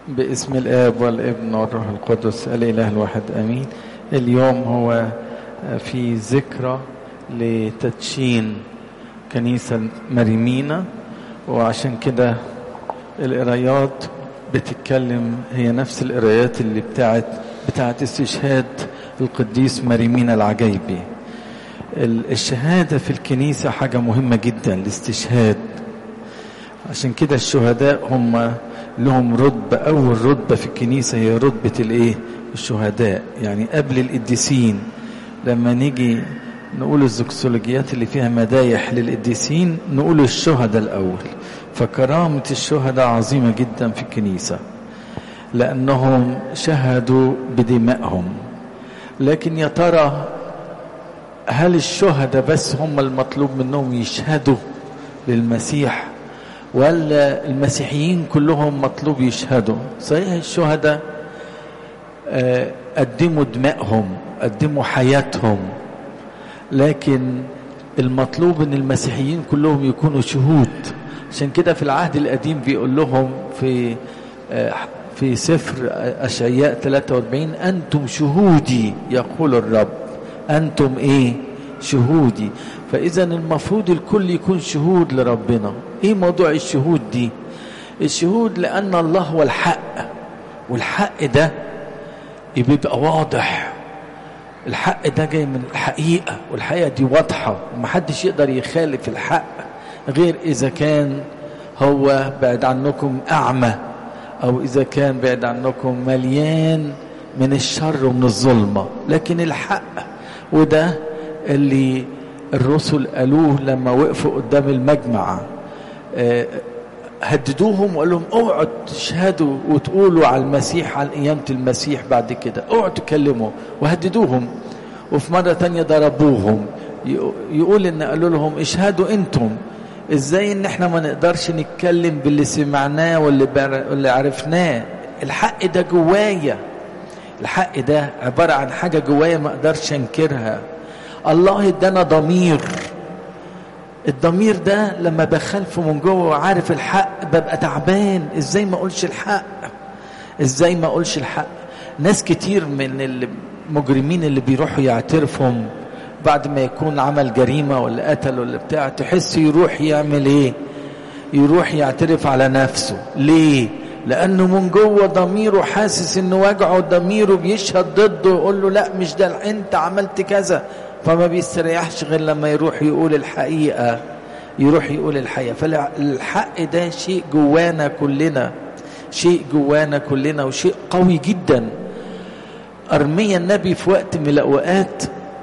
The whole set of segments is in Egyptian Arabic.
باسم الآب والابن والروح القدس الإله الواحد أمين اليوم هو في ذكرى لتدشين كنيسة مريمينا وعشان كده القرايات بتتكلم هي نفس القرايات اللي بتاعت بتاعت استشهاد القديس مريمينا العجيبي الشهادة في الكنيسة حاجة مهمة جدا الاستشهاد عشان كده الشهداء هم لهم رتبة أول رتبة في الكنيسة هي رتبة الإيه؟ الشهداء يعني قبل القديسين لما نيجي نقول الزكسولوجيات اللي فيها مدايح للقديسين نقول الشهداء الأول فكرامة الشهداء عظيمة جدا في الكنيسة لأنهم شهدوا بدمائهم لكن يا ترى هل الشهداء بس هم المطلوب منهم يشهدوا للمسيح ولا المسيحيين كلهم مطلوب يشهدوا صحيح الشهداء قدموا دمائهم قدموا حياتهم لكن المطلوب ان المسيحيين كلهم يكونوا شهود عشان كده في العهد القديم بيقول لهم في في سفر اشعياء 43 انتم شهودي يقول الرب انتم ايه شهودي فاذا المفروض الكل يكون شهود لربنا ايه موضوع الشهود دي الشهود لان الله هو الحق والحق ده بيبقى واضح الحق ده جاي من الحقيقه والحقيقه دي واضحه ومحدش يقدر يخالف الحق غير اذا كان هو بعد عنكم اعمى او اذا كان بعد عنكم مليان من الشر ومن الظلمه لكن الحق وده اللي الرسل قالوه لما وقفوا قدام المجمع هددوهم وقال لهم اوعوا تشهدوا وتقولوا على المسيح عن قيامة المسيح بعد كده اوعوا تكلموا وهددوهم وفي مرة تانية ضربوهم يقول ان قالوا لهم اشهدوا انتم ازاي ان احنا ما نقدرش نتكلم باللي سمعناه واللي, واللي عرفناه الحق ده جوايا الحق ده عبارة عن حاجة جوايا ما اقدرش انكرها الله ادانا ضمير الضمير ده لما بخلفه من جوه وعارف الحق ببقى تعبان ازاي ما اقولش الحق ازاي ما اقولش الحق ناس كتير من المجرمين اللي بيروحوا يعترفهم بعد ما يكون عمل جريمة ولا قتل ولا بتاع تحس يروح يعمل ايه يروح يعترف على نفسه ليه لانه من جوه ضميره حاسس انه وجعه ضميره بيشهد ضده يقول له لا مش ده انت عملت كذا فما بيستريحش غير لما يروح يقول الحقيقة يروح يقول الحقيقة فالحق ده شيء جوانا كلنا شيء جوانا كلنا وشيء قوي جدا أرميا النبي في وقت من الأوقات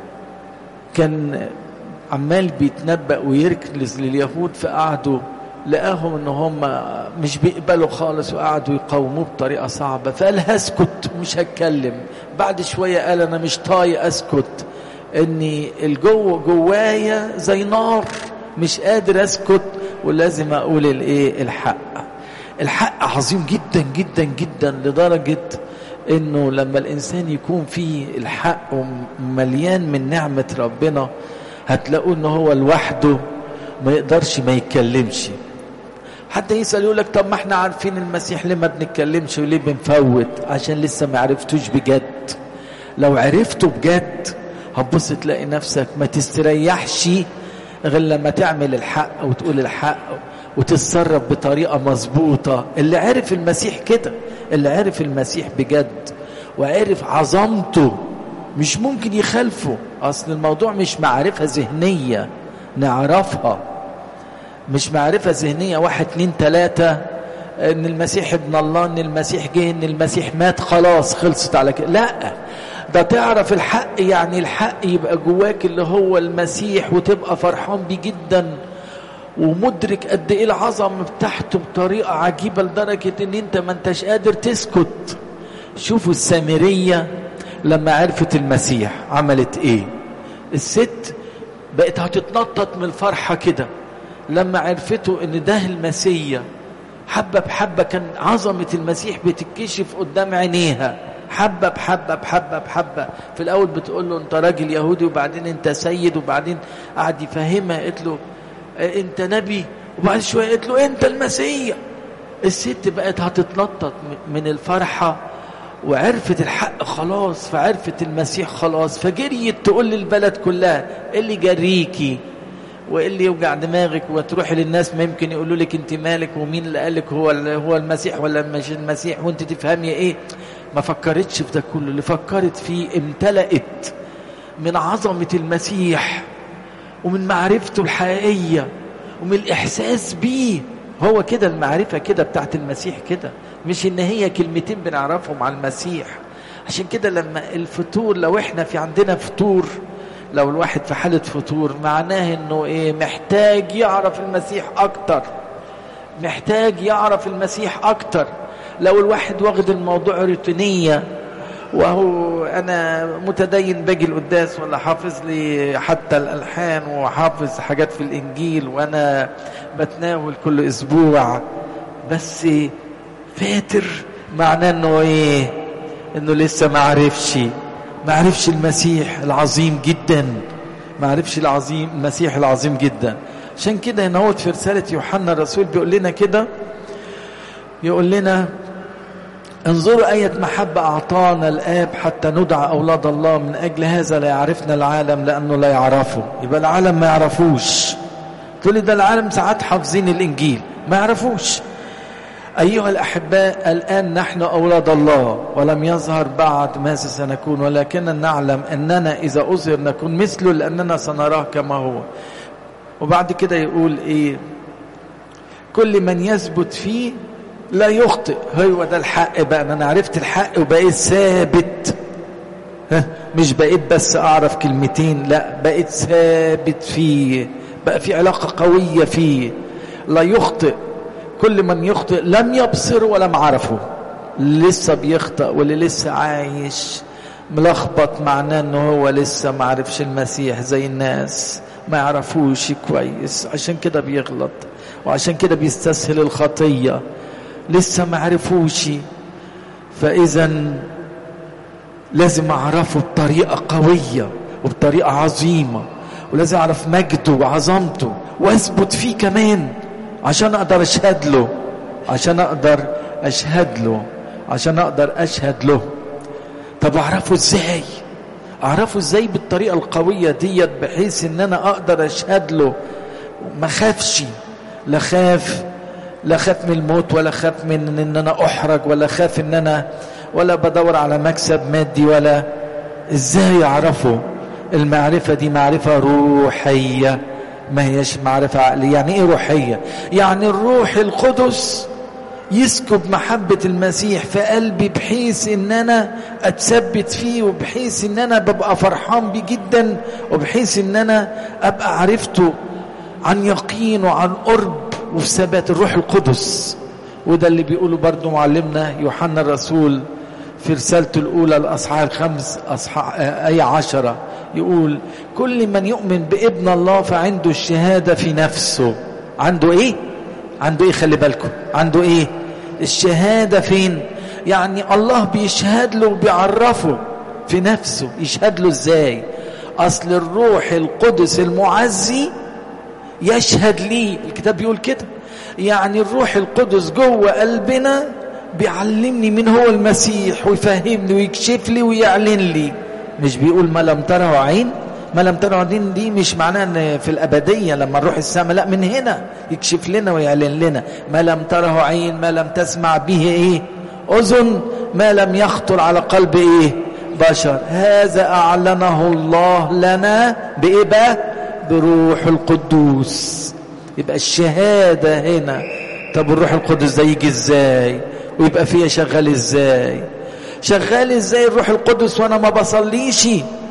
كان عمال بيتنبأ ويركز لليهود فقعدوا لقاهم ان هم مش بيقبلوا خالص وقعدوا يقاوموه بطريقه صعبه فقال هسكت مش هتكلم بعد شويه قال انا مش طايق اسكت اني الجو جوايا زي نار مش قادر اسكت ولازم اقول الايه الحق الحق عظيم جدا جدا جدا لدرجه انه لما الانسان يكون فيه الحق ومليان من نعمه ربنا هتلاقوا ان هو لوحده ما يقدرش ما يتكلمش حتى يسأل يقول لك طب ما احنا عارفين المسيح ليه ما بنتكلمش وليه بنفوت عشان لسه ما عرفتوش بجد لو عرفته بجد هتبص تلاقي نفسك ما تستريحش غير لما تعمل الحق وتقول الحق وتتصرف بطريقة مظبوطة اللي عرف المسيح كده اللي عرف المسيح بجد وعرف عظمته مش ممكن يخالفه أصل الموضوع مش معرفة ذهنية نعرفها مش معرفة ذهنية واحد اتنين تلاتة ان المسيح ابن الله ان المسيح جه ان المسيح مات خلاص خلصت على كده لا ده تعرف الحق يعني الحق يبقى جواك اللي هو المسيح وتبقى فرحان بيه جدا ومدرك قد ايه العظمه بتاعته بطريقه عجيبه لدرجه ان انت ما انتش قادر تسكت شوفوا السامريه لما عرفت المسيح عملت ايه الست بقت هتتنطط من الفرحه كده لما عرفته ان ده المسيا حبه بحبه كان عظمه المسيح بتتكشف قدام عينيها حبه بحبه بحبه بحبه في الاول بتقول له انت راجل يهودي وبعدين انت سيد وبعدين قعد يفهمها قالت له انت نبي وبعد شويه قالت له انت المسيح الست بقت هتتنطط من الفرحة وعرفت الحق خلاص فعرفت المسيح خلاص فجريت تقول للبلد كلها إيه اللي جريكي وايه اللي يوجع دماغك وتروحي للناس ما يمكن يقولوا لك انت مالك ومين اللي قال لك هو هو المسيح ولا مش المسيح وانت تفهمي ايه ما فكرتش في ده كله اللي فكرت فيه امتلأت من عظمة المسيح ومن معرفته الحقيقية ومن الإحساس بيه هو كده المعرفة كده بتاعت المسيح كده مش إن هي كلمتين بنعرفهم على المسيح عشان كده لما الفطور لو احنا في عندنا فطور لو الواحد في حالة فطور معناه انه ايه محتاج يعرف المسيح اكتر محتاج يعرف المسيح اكتر لو الواحد واخد الموضوع روتينية وهو انا متدين باجي القداس ولا حافظ لي حتى الالحان وحافظ حاجات في الانجيل وانا بتناول كل اسبوع بس فاتر معناه انه ايه انه لسه ما عرفش ما عرفش المسيح العظيم جدا ما عرفش العظيم المسيح العظيم جدا عشان كده هنا في رسالة يوحنا الرسول بيقول لنا كده يقول لنا انظروا أية محبة أعطانا الآب حتى ندعى أولاد الله من أجل هذا لا يعرفنا العالم لأنه لا يعرفه يبقى العالم ما يعرفوش تقول ده العالم ساعات حافظين الإنجيل ما يعرفوش أيها الأحباء الآن نحن أولاد الله ولم يظهر بعد ماذا سنكون ولكن نعلم أننا إذا أظهر نكون مثله لأننا سنراه كما هو وبعد كده يقول إيه كل من يثبت فيه لا يخطئ هو ده الحق بقى أنا عرفت الحق وبقيت ثابت مش بقيت بس أعرف كلمتين لا بقيت ثابت فيه بقى في علاقة قوية فيه لا يخطئ كل من يخطئ لم يبصر ولم عرفه لسه بيخطئ واللي لسه عايش ملخبط معناه انه هو لسه ما عرفش المسيح زي الناس ما يعرفوش كويس عشان كده بيغلط وعشان كده بيستسهل الخطية لسه ما عرفوش فإذا لازم أعرفه بطريقة قوية وبطريقة عظيمة ولازم أعرف مجده وعظمته وأثبت فيه كمان عشان اقدر اشهد له عشان اقدر اشهد له عشان اقدر اشهد له طب اعرفه ازاي اعرفه ازاي بالطريقه القويه ديت بحيث ان انا اقدر اشهد له ما خافش لا خاف لا خاف من الموت ولا خاف من ان انا احرج ولا خاف ان انا ولا بدور على مكسب مادي ولا ازاي اعرفه المعرفه دي معرفه روحيه ما هيش معرفة عقلية يعني ايه روحية يعني الروح القدس يسكب محبة المسيح في قلبي بحيث ان انا اتثبت فيه وبحيث ان انا ببقى فرحان بيه جدا وبحيث ان انا ابقى عرفته عن يقين وعن قرب وفي ثبات الروح القدس وده اللي بيقوله برضو معلمنا يوحنا الرسول في رسالته الأولى الأصحاح الخمس أصحاح أي عشرة يقول كل من يؤمن بابن الله فعنده الشهادة في نفسه عنده إيه؟ عنده إيه خلي بالكم عنده إيه؟ الشهادة فين؟ يعني الله بيشهد له وبيعرفه في نفسه يشهد له إزاي؟ أصل الروح القدس المعزي يشهد لي الكتاب بيقول كده يعني الروح القدس جوه قلبنا بيعلمني من هو المسيح ويفهمني ويكشف لي ويعلن لي مش بيقول ما لم تره عين ما لم تره عين دي مش معناها ان في الابديه لما نروح السماء لا من هنا يكشف لنا ويعلن لنا ما لم تره عين ما لم تسمع به ايه اذن ما لم يخطر على قلب ايه بشر هذا اعلنه الله لنا بايه بقى بروح القدوس يبقى الشهاده هنا طب الروح القدس ده يجي ازاي ويبقى فيها شغال ازاي شغال ازاي الروح القدس وانا ما بصليش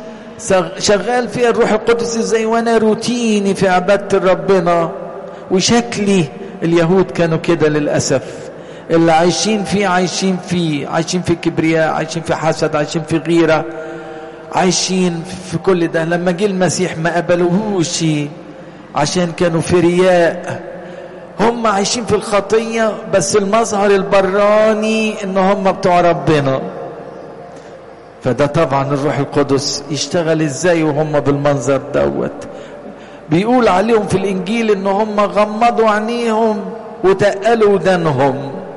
شغال فيها الروح القدس ازاي وانا روتيني في عبادة ربنا وشكلي اليهود كانوا كده للأسف اللي عايشين فيه عايشين فيه عايشين في كبرياء عايشين في حسد عايشين في غيرة عايشين في كل ده لما جه المسيح ما قبلوهوش عشان كانوا في رياء هم عايشين في الخطية بس المظهر البراني ان هم بتوع ربنا فده طبعا الروح القدس يشتغل ازاي وهم بالمنظر دوت بيقول عليهم في الانجيل ان هم غمضوا عينيهم وتقلوا ودانهم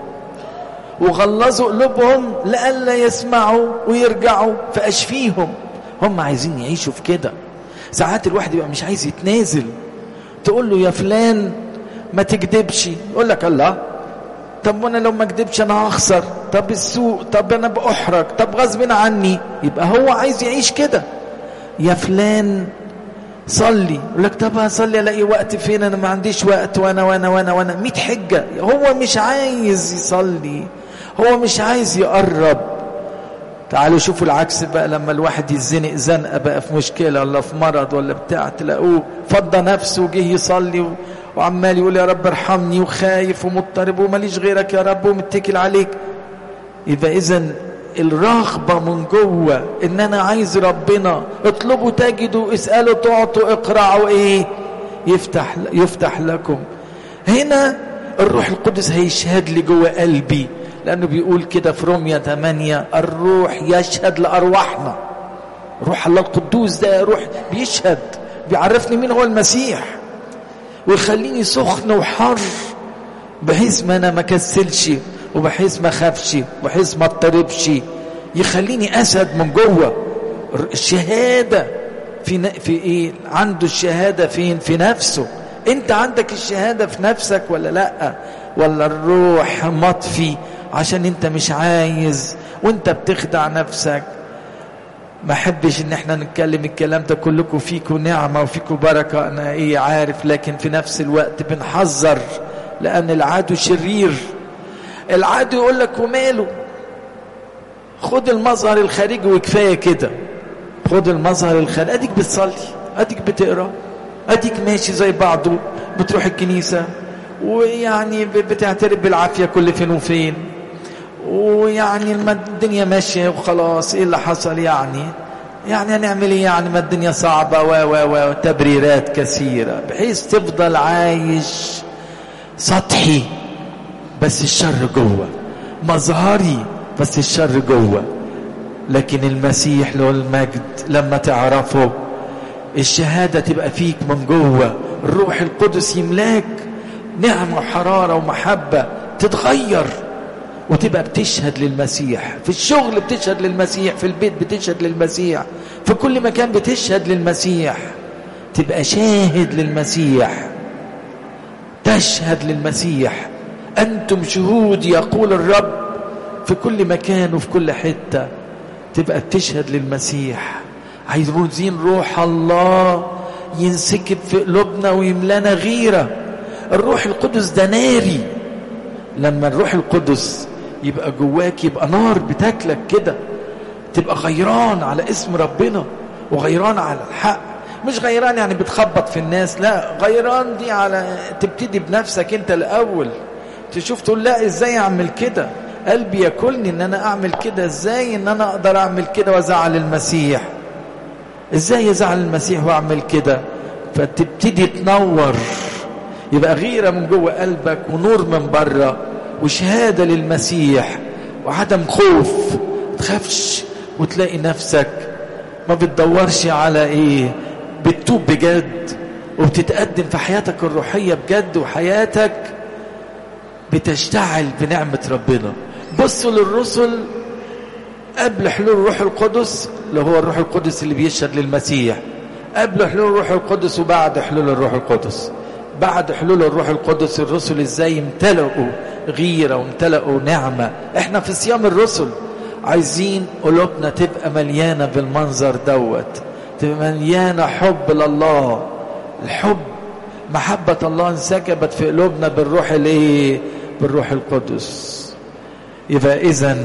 وغلظوا قلوبهم لئلا يسمعوا ويرجعوا فاشفيهم هم عايزين يعيشوا في كده ساعات الواحد يبقى مش عايز يتنازل تقول له يا فلان ما تكذبش يقول لك الله طب وانا لو ما اكذبش انا هخسر طب السوق طب انا باحرج طب غصب عني يبقى هو عايز يعيش كده يا فلان صلي يقول لك طب هصلي الاقي وقت فين انا ما عنديش وقت وانا وانا وانا وانا 100 حجه هو مش عايز يصلي هو مش عايز يقرب تعالوا شوفوا العكس بقى لما الواحد يتزنق زنقه بقى في مشكله ولا في مرض ولا بتاع تلاقوه فضى نفسه وجه يصلي وعمال يقول يا رب ارحمني وخايف ومضطرب وماليش غيرك يا رب ومتكل عليك يبقى اذا الرغبة من جوه ان انا عايز ربنا اطلبوا تجدوا اسألوا تعطوا اقرعوا ايه يفتح يفتح لكم هنا الروح القدس هيشهد لي جوه قلبي لانه بيقول كده في روميا 8 الروح يشهد لارواحنا روح الله القدوس ده روح بيشهد بيعرفني مين هو المسيح ويخليني سخن وحر بحيث ما انا ما كسلش وبحيث ما خافش وبحيث ما اضطربش يخليني اسد من جوه الشهاده في في ايه عنده الشهاده فين في نفسه انت عندك الشهاده في نفسك ولا لا ولا الروح مطفي عشان انت مش عايز وانت بتخدع نفسك ما احبش ان احنا نتكلم الكلام ده كلكم فيكم نعمه وفيكم بركه انا ايه عارف لكن في نفس الوقت بنحذر لان العدو شرير العدو يقول لك وماله خد المظهر الخارجي وكفايه كده خد المظهر الخارجي اديك بتصلي اديك بتقرا اديك ماشي زي بعضه بتروح الكنيسه ويعني بتعترف بالعافيه كل فين وفين ويعني الدنيا ماشيه وخلاص ايه اللي حصل يعني يعني هنعمل ايه يعني ما الدنيا صعبه و و و تبريرات كثيره بحيث تفضل عايش سطحي بس الشر جوه مظهري بس الشر جوه لكن المسيح له المجد لما تعرفه الشهاده تبقى فيك من جوه الروح القدس يملاك نعمه وحراره ومحبه تتغير وتبقى بتشهد للمسيح في الشغل بتشهد للمسيح في البيت بتشهد للمسيح في كل مكان بتشهد للمسيح تبقى شاهد للمسيح تشهد للمسيح أنتم شهود يقول الرب في كل مكان وفي كل حتة تبقى بتشهد للمسيح عايزين روح الله ينسكب في قلوبنا ويملانا غيرة الروح القدس ده ناري لما الروح القدس يبقى جواك يبقى نار بتاكلك كده تبقى غيران على اسم ربنا وغيران على الحق مش غيران يعني بتخبط في الناس لا غيران دي على تبتدي بنفسك انت الاول تشوف تقول لا ازاي اعمل كده قلبي ياكلني ان انا اعمل كده ازاي ان انا اقدر اعمل كده وازعل المسيح ازاي ازعل المسيح واعمل كده فتبتدي تنور يبقى غيره من جوه قلبك ونور من بره وشهاده للمسيح وعدم خوف تخافش وتلاقي نفسك ما بتدورش على ايه بتتوب بجد وبتتقدم في حياتك الروحيه بجد وحياتك بتشتعل بنعمه ربنا بصوا للرسل قبل حلول الروح القدس اللي هو الروح القدس اللي بيشهد للمسيح قبل حلول الروح القدس وبعد حلول الروح القدس بعد حلول الروح القدس الرسل ازاي امتلأوا غيرة وامتلأوا نعمة احنا في صيام الرسل عايزين قلوبنا تبقى مليانة بالمنظر دوت تبقى مليانة حب لله الحب محبة الله انسكبت في قلوبنا بالروح الايه بالروح القدس يبقى اذا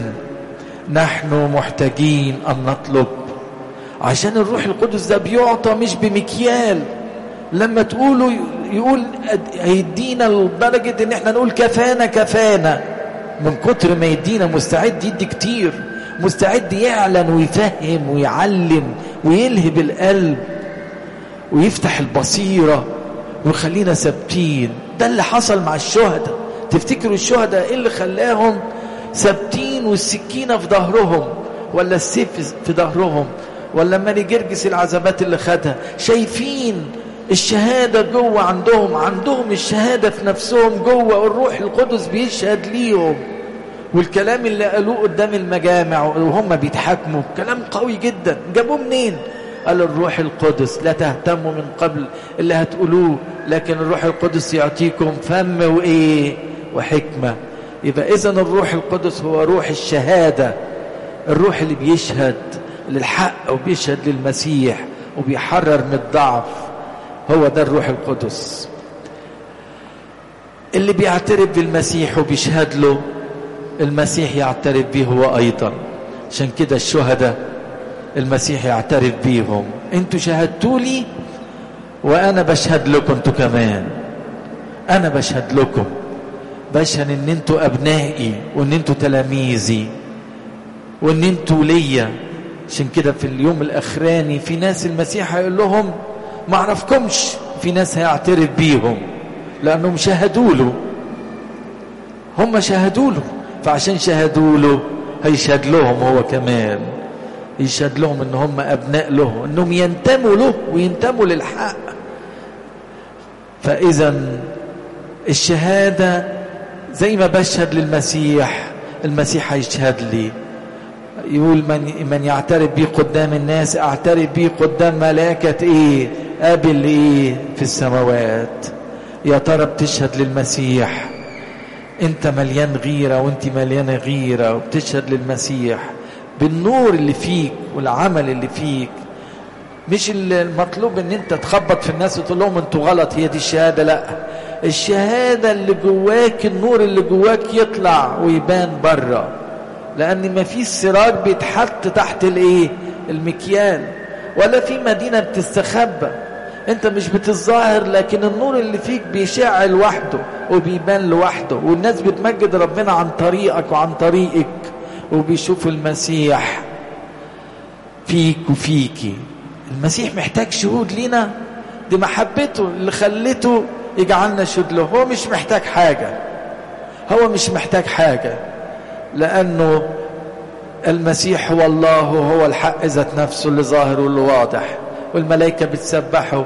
نحن محتاجين ان نطلب عشان الروح القدس ده بيعطى مش بمكيال لما تقولوا يقول هيدينا لدرجة ان احنا نقول كفانا كفانا من كتر ما يدينا مستعد يدي كتير مستعد يعلن ويفهم ويعلم ويلهب القلب ويفتح البصيرة ويخلينا ثابتين ده اللي حصل مع الشهداء تفتكروا الشهداء ايه اللي خلاهم ثابتين والسكينة في ظهرهم ولا السيف في ظهرهم ولا ماني جرجس العذابات اللي خدها شايفين الشهادة جوه عندهم عندهم الشهادة في نفسهم جوه والروح القدس بيشهد ليهم والكلام اللي قالوه قدام المجامع وهم بيتحاكموا كلام قوي جدا جابوه منين قال الروح القدس لا تهتموا من قبل اللي هتقولوه لكن الروح القدس يعطيكم فم وايه وحكمه يبقى اذا الروح القدس هو روح الشهاده الروح اللي بيشهد للحق وبيشهد للمسيح وبيحرر من الضعف هو ده الروح القدس اللي بيعترف بالمسيح وبيشهد له المسيح يعترف به هو ايضا عشان كده الشهداء المسيح يعترف بيهم انتوا شهدتوا لي وانا بشهد لكم انتوا كمان انا بشهد لكم بشهد ان انتوا ابنائي وان انتوا تلاميذي وان انتوا ليا عشان كده في اليوم الاخراني في ناس المسيح هيقول لهم ما اعرفكمش في ناس هيعترف بيهم لانهم شهدوا له هم شهدوا له فعشان شهدوا له هيشهد لهم هو كمان يشهد لهم ان هم ابناء له انهم ينتموا له وينتموا للحق فاذا الشهاده زي ما بشهد للمسيح المسيح هيشهد لي يقول من من يعترف بي قدام الناس اعترف بي قدام ملائكه ايه قابل ايه في السماوات يا ترى بتشهد للمسيح انت مليان غيره وانت مليانه غيره وبتشهد للمسيح بالنور اللي فيك والعمل اللي فيك مش المطلوب ان انت تخبط في الناس وتقول لهم انتوا غلط هي دي الشهاده لا الشهاده اللي جواك النور اللي جواك يطلع ويبان بره لان ما فيش سراج بيتحط تحت الايه المكيال ولا في مدينه بتستخبى انت مش بتظاهر لكن النور اللي فيك بيشع لوحده وبيبان لوحده والناس بتمجد ربنا عن طريقك وعن طريقك وبيشوفوا المسيح فيك وفيكي المسيح محتاج شهود لينا دي محبته اللي خلته يجعلنا شهود له هو مش محتاج حاجة هو مش محتاج حاجة لأنه المسيح هو الله وهو الحق ذات نفسه اللي ظاهر واللي واضح والملائكة بتسبحه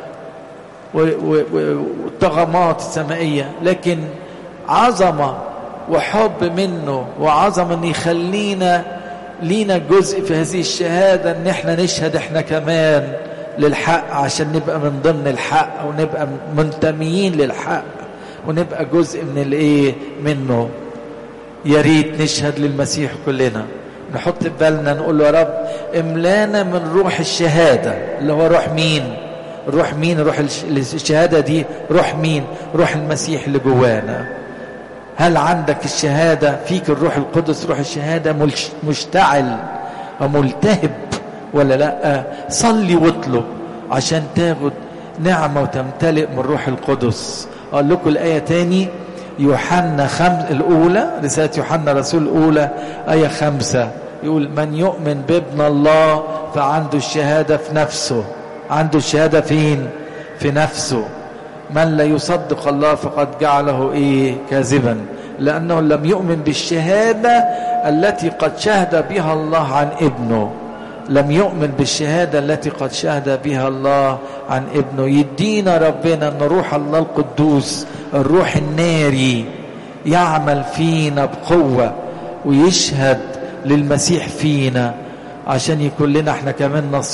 والطغمات السمائية لكن عظمة وحب منه وعظمة ان يخلينا لينا جزء في هذه الشهادة ان احنا نشهد احنا كمان للحق عشان نبقى من ضمن الحق ونبقى منتميين للحق ونبقى جزء من الايه منه يا ريت نشهد للمسيح كلنا نحط في بالنا نقول له يا رب املانا من روح الشهادة اللي هو روح مين روح مين روح الشهادة دي روح مين روح المسيح اللي جوانا هل عندك الشهادة فيك الروح القدس روح الشهادة مشتعل وملتهب ولا لا صلي واطلب عشان تاخد نعمة وتمتلئ من روح القدس أقول لكم الآية تاني يوحنا خمس الأولى رسالة يوحنا رسول الأولى آية خمسة يقول من يؤمن بابن الله فعنده الشهادة في نفسه عنده الشهادة فين في نفسه من لا يصدق الله فقد جعله ايه كاذبا لانه لم يؤمن بالشهاده التي قد شهد بها الله عن ابنه لم يؤمن بالشهاده التي قد شهد بها الله عن ابنه يدينا ربنا ان روح الله القدوس الروح الناري يعمل فينا بقوه ويشهد للمسيح فينا عشان يكون لنا احنا كمان نصيب